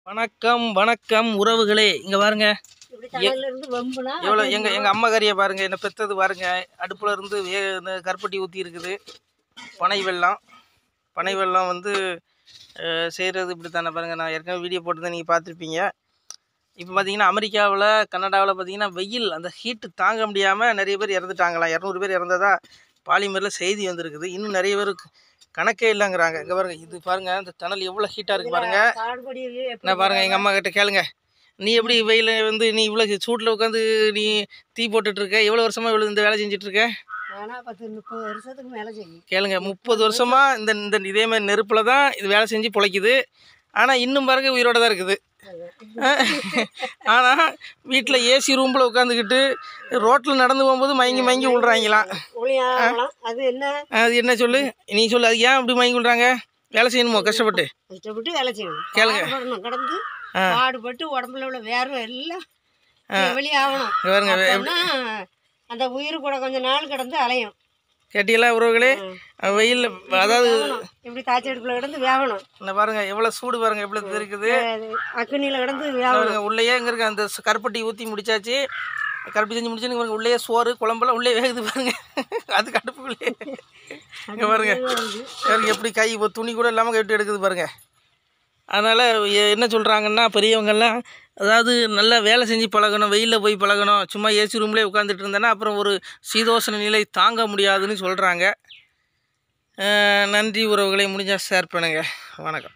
வணக்கம் வணக்கம் உறவுகளே இங்கே பாருங்க இப்படி தலையில இருந்து வம்புனா எவ்வளோ எங்கள் எங்கள் அம்மா கறியை பாருங்க என்ன பெத்தது பாருங்க அடுப்பில் இருந்து வே இந்த கருப்பட்டி ஊற்றி இருக்குது பனை வெல்லம் பனை வெல்லம் வந்து செய்கிறது இப்படி தானே பாருங்கள் நான் ஏற்கனவே வீடியோ போட்டு நீங்கள் பார்த்துருப்பீங்க இப்போ பார்த்தீங்கன்னா அமெரிக்காவில் கனடாவில் பார்த்தீங்கன்னா வெயில் அந்த ஹீட்டு தாங்க முடியாமல் நிறைய பேர் இறந்துட்டாங்களாம் இரநூறு பேர் இறந்ததா பாலிமரில் செய்தி வந்திருக்குது இன்னும் நிறைய பேர் கணக்கே இல்லைங்கிறாங்க இங்கே பாருங்க இது பாருங்க இந்த தணல் எவ்வளோ ஹீட்டாக இருக்குது பாருங்க காடுபடி நான் பாருங்க எங்கள் அம்மா கிட்ட கேளுங்க நீ எப்படி வெயில வந்து நீ இவ்வளோ சூட்டில் உட்காந்து நீ தீ போட்டுட்டு இருக்க எவ்வளோ வருஷமா இவ்வளோ இந்த வேலை செஞ்சுட்டு இருக்க ஆனா பத்து முப்பது வருஷத்துக்கு மேல செய்யும் கேளுங்க முப்பது வருஷமா இந்த இந்த இதே மாதிரி நெருப்பில் தான் இது வேலை செஞ்சு பிழைக்குது ஆனால் இன்னும் பாருங்க உயிரோட தான் இருக்குது ஆனால் வீட்டில் ஏசி ரூமில் உட்காந்துக்கிட்டு ரோட்டில் நடந்து போகும்போது மயங்கி மயங்கி விழுறாங்களாம் ஒளியாகலாம் அது என்ன அது என்ன சொல்லு நீ சொல்லு அது ஏன் அப்படி மயங்கி விழுறாங்க வேலை செய்யணுமோ கஷ்டப்பட்டு கஷ்டப்பட்டு வேலை செய்யணும் கேளுங்க. பாடுபடணும் கடந்து ஆ. பாடுபட்டு உடம்புல உள்ள வேர்வை எல்லாம் வெளியாகணும் இங்க பாருங்க அப்பன்னா அந்த உயிர் கூட கொஞ்ச நாள் கிடந்து அலையும் கேட்டீங்களா உறவுகளே வெயில் அதாவது வேகணும். இப்படி காய்ச்சி அடுப்புல கிடந்து வேகணும் இந்த பாருங்க எவ்வளோ சூடு பாருங்க எவ்வளோ இருக்குது அது அக்கினியில கிடந்து வேகணும் பாருங்க உள்ளேயே இங்கே இருக்க அந்த ச- கருப்பட்டி ஊற்றி முடிச்சாச்சு கருப்பட்டி செஞ்சு முடிச்சு பாருங்க உள்ளேயே சோறு குழம்புலாம் உள்ளே வேகுது பாருங்க அது கடுப்புக்குள்ளே இங்கே பாருங்க பாருங்க எப்படி கை இப்போ துணி கூட இல்லாமல் கட்டி எடுக்குது பாருங்க அதனால் என்ன சொல்கிறாங்கன்னா பெரியவங்கெல்லாம் அதாவது நல்லா வேலை செஞ்சு பழகணும் வெயிலில் போய் பழகணும் சும்மா ஏசி ரூம்லேயே உட்காந்துட்டு இருந்தேன்னா அப்புறம் ஒரு சீதோஷண நிலை தாங்க முடியாதுன்னு சொல்கிறாங்க நன்றி உறவுகளை முடிஞ்சால் ஷேர் பண்ணுங்கள் வணக்கம்